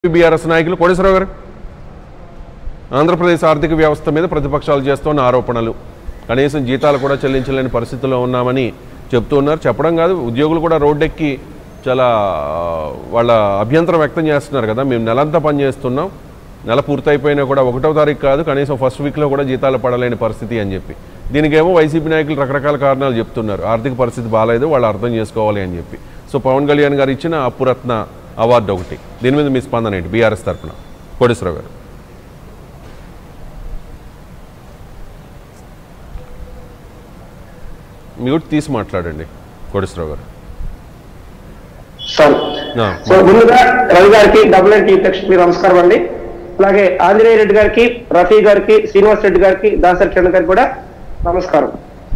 BRS నాయకులు కోటేశ్వరరావు గారు ఆంధ్రప్రదేశ్ ఆర్థిక వ్యవస్థ మీద ప్రతిపక్షాలు చేస్తున్న ఆరోపణలు కనీసం జీతాలు కూడా చెల్లించలేని పరిస్థితిలో ఉన్నామని చెప్తూ ఉన్నారు చెప్పడం కాదు ఉద్యోగులు కూడా రోడ్డెక్కి చాలా ఆ, వాళ్ళ అభ్యంతరం వ్యక్తం చేస్తున్నారు కదా మేము నెలంతా పనిచేస్తున్నాం నెల పూర్తయిపోయినా కూడా ఒకటో తారీఖు కాదు కనీసం ఫస్ట్ వీక్లో కూడా జీతాలు పడలేని పరిస్థితి అని చెప్పి దీనికేమో వైసీపీ నాయకులు రకరకాల కారణాలు చెప్తున్నారు ఆర్థిక పరిస్థితి బాగాలేదు వాళ్ళు అర్థం చేసుకోవాలి అని చెప్పి సో పవన్ కళ్యాణ్ గారు ఇచ్చిన అప్పురత్న అవార్డు ఒకటి దీని మీద మీ స్పందన ఏంటి బీఆర్ఎస్ తరఫున కోటేశ్వరరావు గారు మ్యూట్ తీసి మాట్లాడండి కోటేశ్వరరావు గారు సారీ ఆ, సో ముందుగా రవి గారికి డబుల్ ఎన్ టీ ప్రేక్షకులకి నమస్కారం అండి అలాగే ఆంజనేయ రెడ్డి గారికి రఫీ గారికి శ్రీనివాస్ రెడ్డి గారికి దాసరి కిరణ్ గారికి కూడా నమస్కారం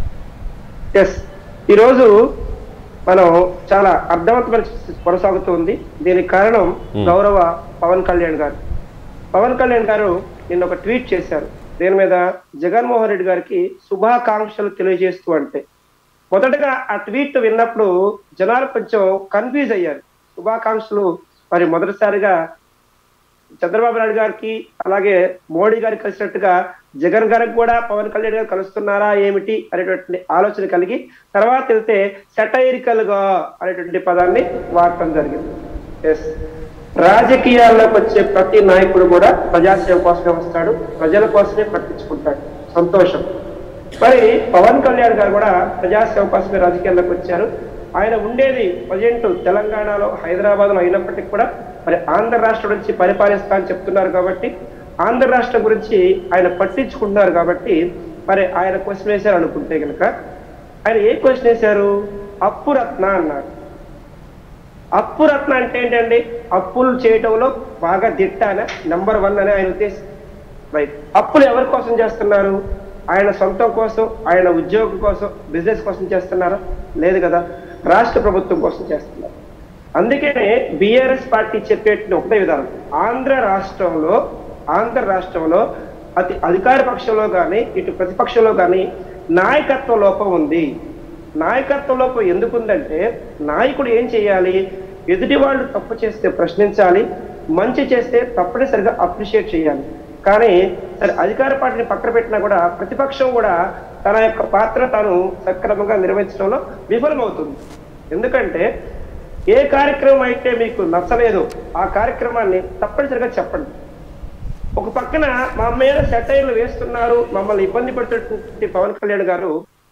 ఎస్ ఈరోజు మనం చాలా అర్థవంతమైన చర్చ కొనసాగుతుంది దీనికి కారణం గౌరవ పవన్ కళ్యాణ్ గారు పవన్ కళ్యాణ్ గారు నిన్న ఒక ట్వీట్ చేశారు దీని మీద జగన్మోహన్ రెడ్డి గారికి శుభాకాంక్షలు తెలియజేస్తూ అంటే మొదటగా ఆ ట్వీట్ విన్నప్పుడు జనాలు కొంచెం కన్ఫ్యూజ్ అయ్యారు శుభాకాంక్షలు మరి మొదటిసారిగా చంద్రబాబు నాయుడు గారికి అలాగే మోడీ గారికి కలిసినట్టుగా జగన్ గారికి కూడా పవన్ కళ్యాణ్ గారు కలుస్తున్నారా ఏమిటి అనేటువంటి ఆలోచన కలిగి తర్వాత వెళ్తే సెటైరికల్ గా అనేటువంటి పదాన్ని వాడటం జరిగింది ఎస్ రాజకీయాల్లోకి వచ్చే ప్రతి నాయకుడు కూడా ప్రజాసేవ కోసమే వస్తాడు ప్రజల కోసమే పట్టించుకుంటాడు సంతోషం మరి పవన్ కళ్యాణ్ గారు కూడా ప్రజాసేవ కోసమే రాజకీయాల్లోకి వచ్చారు ఆయన ఉండేది ప్రజెంట్ తెలంగాణలో హైదరాబాద్ లో అయినప్పటికీ కూడా మరి ఆంధ్ర రాష్ట్రం నుంచి పరిపాలిస్తా అని చెప్తున్నారు కాబట్టి ఆంధ్ర రాష్ట్రం గురించి ఆయన పట్టించుకుంటున్నారు కాబట్టి మరి ఆయన క్వశ్చన్ వేశారు అనుకుంటే కనుక ఆయన ఏ క్వశ్చన్ వేశారు అప్పు రత్న అన్నారు అప్పు రత్న అంటే ఏంటండి అప్పులు చేయటంలో బాగా దిట్టాన నంబర్ వన్ అని ఆయన ఉద్దేశం రైట్ అప్పులు ఎవరి కోసం చేస్తున్నారు ఆయన సొంతం కోసం ఆయన ఉద్యోగం కోసం బిజినెస్ కోసం చేస్తున్నారా లేదు కదా రాష్ట్ర ప్రభుత్వం కోసం చేస్తున్నారు అందుకనే బిఆర్ఎస్ పార్టీ చెప్పేట ఒకటే విధానం ఆంధ్ర రాష్ట్రంలో ఆంధ్ర రాష్ట్రంలో అతి అధికార పక్షంలో కానీ ఇటు ప్రతిపక్షంలో కానీ నాయకత్వ లోపం ఉంది నాయకత్వ లోపం ఎందుకుందంటే నాయకుడు ఏం చేయాలి ఎదుటి వాళ్ళు తప్పు చేస్తే ప్రశ్నించాలి మంచి చేస్తే తప్పనిసరిగా అప్రిషియేట్ చేయాలి కానీ సరే అధికార పార్టీని పక్కన పెట్టినా కూడా ప్రతిపక్షం కూడా తన యొక్క పాత్ర తాను సక్రమంగా నిర్వహించడంలో విఫలమవుతుంది ఎందుకంటే ఏ కార్యక్రమం అయితే మీకు నచ్చలేదో ఆ కార్యక్రమాన్ని తప్పనిసరిగా చెప్పండి ఒక పక్కన మా మీద సెటైర్లు వేస్తున్నారు మమ్మల్ని ఇబ్బంది పెడుతున్నటువంటి పవన్ కళ్యాణ్ గారు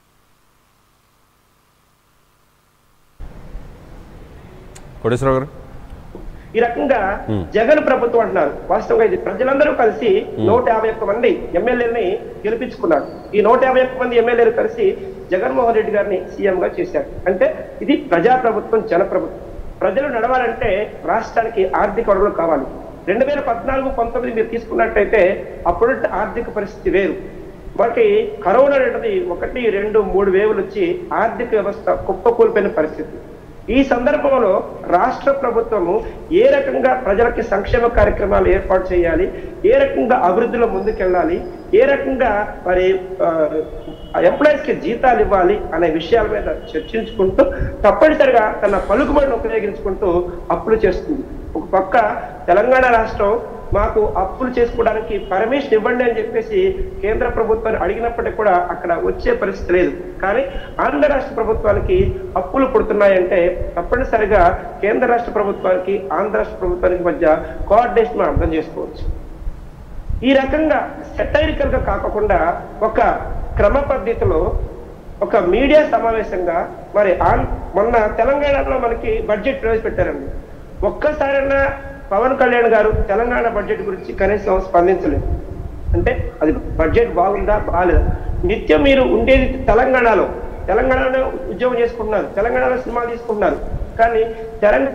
కోటేశ్వరరావు గారు ఈ రకంగా జగన్ ప్రభుత్వం అంటున్నారు వాస్తవంగా ఇది ప్రజలందరూ కలిసి నూట యాభై ఒక్క మంది ఎమ్మెల్యేలని గెలిపించుకున్నారు ఈ నూట యాభై ఒక్క మంది ఎమ్మెల్యేలు కలిసి జగన్మోహన్ రెడ్డి గారిని సీఎం గా చేశారు అంటే ఇది ప్రజా ప్రభుత్వం జన ప్రభుత్వం ప్రజలు నడవాలంటే రాష్ట్రానికి ఆర్థిక వనరులు కావాలి రెండు వేల పద్నాలుగు పంతొమ్మిది మీరు తీసుకున్నట్టయితే అప్పుడు ఆర్థిక పరిస్థితి వేరు మనకి కరోనా అనేది ఒకటి రెండు మూడు వేవులు వచ్చి ఆర్థిక వ్యవస్థ కుప్పకూలిపోయిన పరిస్థితి ఈ సందర్భంలో రాష్ట్ర ప్రభుత్వము ఏ రకంగా ప్రజలకి సంక్షేమ కార్యక్రమాలు ఏర్పాటు చేయాలి ఏ రకంగా అభివృద్ధిలో ముందుకెళ్ళాలి ఏ రకంగా మరి ఎంప్లాయీస్ కి జీతాలు ఇవ్వాలి అనే విషయాల మీద చర్చించుకుంటూ తప్పనిసరిగా తన పలుకుబడిని ఉపయోగించుకుంటూ అప్పులు చేస్తుంది ఒక పక్క తెలంగాణ రాష్ట్రం మాకు అప్పులు చేసుకోవడానికి పర్మిషన్ ఇవ్వండి అని చెప్పేసి కేంద్ర ప్రభుత్వాన్ని అడిగినప్పటికీ కూడా అక్కడ వచ్చే పరిస్థితి లేదు కానీ ఆంధ్ర రాష్ట్ర ప్రభుత్వానికి అప్పులు పుడుతున్నాయంటే తప్పనిసరిగా కేంద్ర రాష్ట్ర ప్రభుత్వానికి ఆంధ్ర రాష్ట్ర ప్రభుత్వానికి మధ్య కోఆర్డినేషన్ మనం అర్థం చేసుకోవచ్చు ఈ రకంగా సెటైరికల్ గా కాకుండా ఒక క్రమ పద్ధతిలో ఒక మీడియా సమావేశంగా మరి ఆన్- మొన్న తెలంగాణలో మనకి బడ్జెట్ ప్రవేశపెట్టారండి ఒక్కసారైనా పవన్ కళ్యాణ్ గారు తెలంగాణ బడ్జెట్ గురించి కనీసం స్పందించలేదు అంటే అది బడ్జెట్ బాగుందా బాగాలేదా నిత్యం మీరు ఉండేది తెలంగాణలో తెలంగాణలో ఉద్యోగం చేసుకుంటున్నారు తెలంగాణలో సినిమాలు తీసుకుంటున్నారు కానీ తెలంగాణ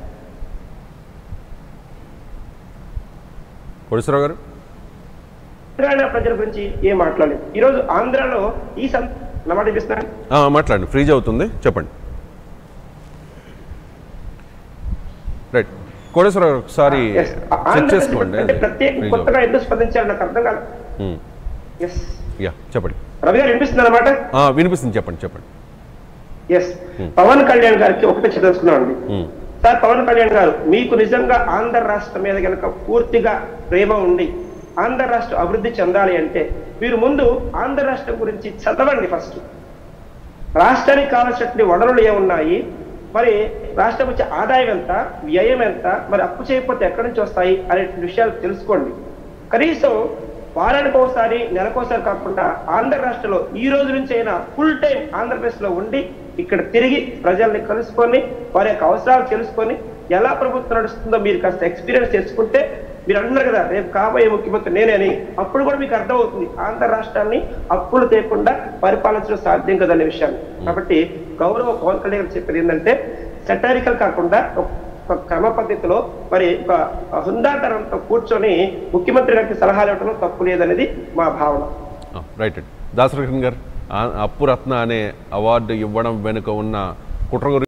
కోటేశ్వరరావు గారు తెలంగాణ ప్రజల గురించి ఏం మాట్లాడలేదు ఈరోజు ఆంధ్రాలో ఈ సం నమాట ఇస్తున్నాను ఆ, మాట్లాడండి ఫ్రీజ్ అవుతుంది చెప్పండి రైట్ కోటేశ్వరరావు గారు ఒకసారి చెక్ చేసుకోండి అంటే ప్రత్యేక Freeze కొత్తగా ఎందుకు స్పందించారు నాకు అర్థం కాదు అవుతుంది. ఎస్ యా చెప్పండి రవి గారు వినిపిస్తుంది అనమాట ఆ, వినిపిస్తుంది చెప్పండి చెప్పండి ఎస్ పవన్ కళ్యాణ్ గారికి ఒకటే తెలుసుకున్నామండి ఉమ్, సార్ పవన్ కళ్యాణ్ గారు మీకు నిజంగా ఆంధ్ర రాష్ట్రం మీద కనుక పూర్తిగా ప్రేమ ఉండి ఆంధ్ర రాష్ట్రం అభివృద్ధి చెందాలి అంటే మీరు ముందు ఆంధ్ర రాష్ట్రం గురించి చదవండి ఫస్ట్ రాష్ట్రానికి కావాల్సినటువంటి వనరులు ఏమున్నాయి మరి రాష్ట్రం వచ్చే ఆదాయం ఎంత వ్యయం ఎంత మరి అప్పు చేయకపోతే ఎక్కడి నుంచి వస్తాయి అనే విషయాలు తెలుసుకోండి కనీసం వారానికి ఒకసారి నెలకోసారి కాకుండా ఆంధ్ర రాష్ట్రంలో ఈ రోజు నుంచి అయినా ఫుల్ టైం ఆంధ్రప్రదేశ్ లో ఉండి ఇక్కడ తిరిగి ప్రజల్ని కలుసుకొని వారి యొక్క అవసరాలు తెలుసుకొని ఎలా ప్రభుత్వం నడుస్తుందో మీరు కాస్త ఎక్స్పీరియన్స్ చేసుకుంటే మీరు అంటున్నారు కదా రేపు కాబోయే ముఖ్యమంత్రి నేనే అని అప్పుడు కూడా మీకు అర్థమవుతుంది ఆంధ్ర రాష్ట్రాన్ని అప్పులు తేకుండా పరిపాలించడం సాధ్యం కదనే విషయాన్ని కాబట్టి గౌరవ పవన్ కళ్యాణ్ గారు చెప్పేది ఏంటంటే సెటారికల్ కాకుండా ఒక- ఒక క్రమ పద్ధతిలో మరి ఒక హుందాతనంతో కూర్చొని ముఖ్యమంత్రి గారికి సలహాలు ఇవ్వడం తప్పు లేదనేది మా భావన రైట్ అండి దాసరకృష్ణ గారు ఆ- అప్పు రత్న అనే అవార్డు ఇవ్వడం వెనుక ఉన్న కుట్ర గురించి